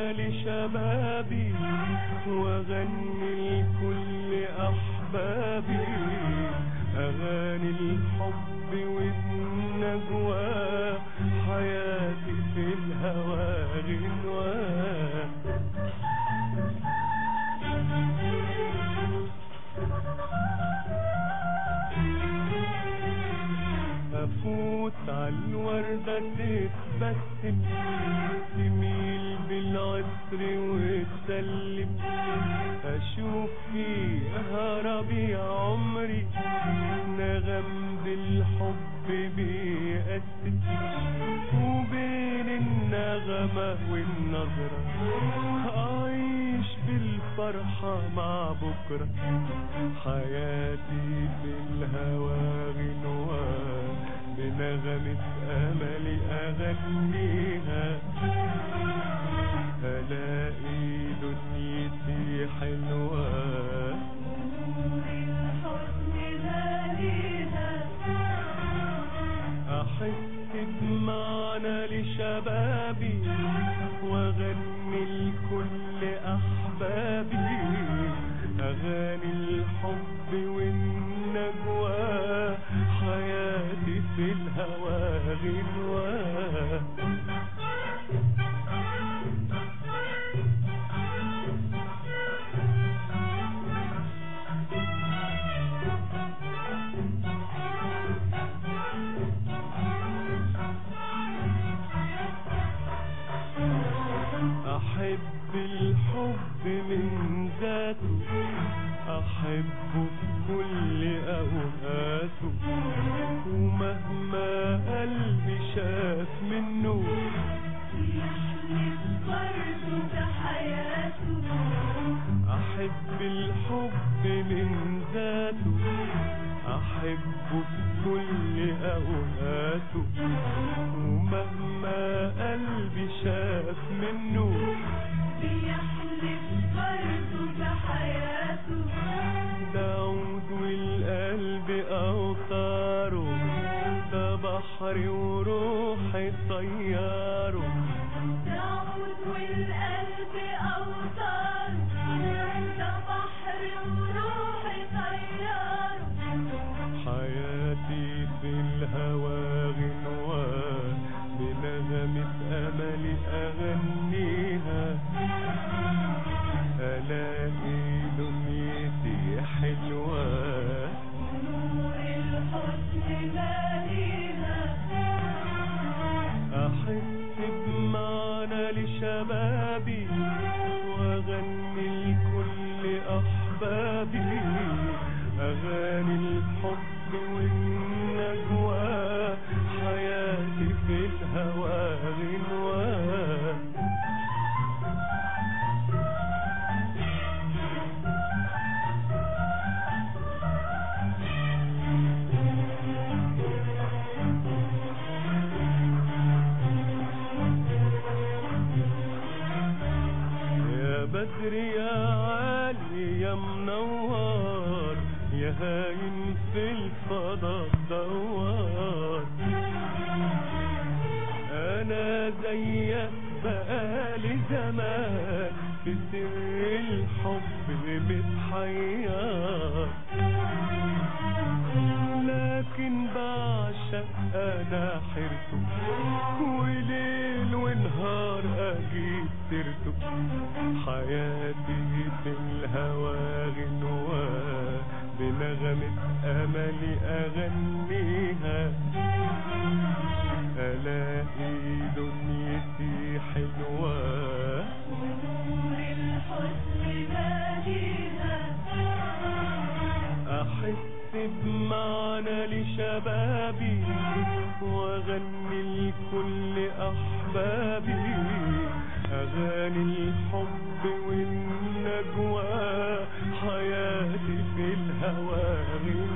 لشبابي واغني لكل احبابي اغاني الحب والنجوى حياتي في الهوى غنوان افوت عالوردة تتبسم تميل بالعطر وتسلم اشوف فيها ربيع عمري نغم بالحب بيقسم وبين النغمة والنظرة أعيش بالفرحة مع بكرة حياتي في الهوى غنوة بنغمة أملي أغنيها ألاقي دنيتي حلوة أحس بمعنى لشبابي وأغني لكل أحبابي أغاني الحب والنجوى حياتي في الهوى غنوة أحب الحب من ذاته أحبه في كل أوقاته ومهما قلبي شاف منه أحب الحب من ذاته أحبه في كل أوقاته ومهما قلبي شاف منه ده عود والقلب أوتاره ده بحري وروحي طياره حياتي في الهوى غنوة بنغمة أملي أغنيها ألاقي دنيتي حلوة أحس بمعنى لشبابي وأغني لكل أحبابي أغاني الحب والنجوى حياتي في الهوى غنوة يا بدر يا عالي يا منور يا هايم في الفضاء دوار انا زيك بقالي زمان في سر الحب متحير لكن بعشق انا حرته وليل ونهار اجيب سيرته حياتي في الهوى غنوة بنغمة املي اغنيها الاقي دنيتي حلوة احس بمعنى لشبابي واغني لكل احبابي اغاني الحب والنجوى حياتي في الهوى غنوة